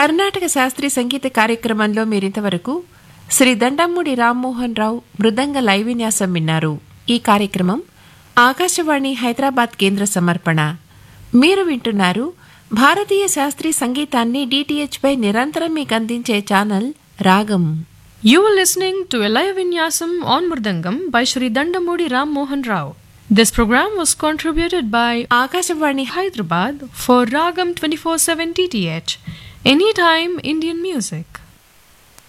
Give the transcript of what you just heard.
కర్ణాటక శాస్త్రీయ సంగీత కార్యక్రమంలో మీరింతవరకు శ్రీ దండమ్మూడి రామ్మోహన్ రావు మృదంగ లైవ్ విన్యాసం విన్నారు ఈ కార్యక్రమం ఆకాశవాణి హైదరాబాద్ కేంద్ర సమర్పణ మీరు వింటున్నారు భారతీయ శాస్త్రీయ సంగీతాన్ని డిటిహెచ్ పై నిరంతరం మీకు అందించే ఛానల్ రాగం You were listening to a live vinyasam on Murdangam by Shri Dandamudi Ram Mohan Rao. This program was contributed by Akashvani Hyderabad for Ragam 24/7 TTH. Anytime Indian music.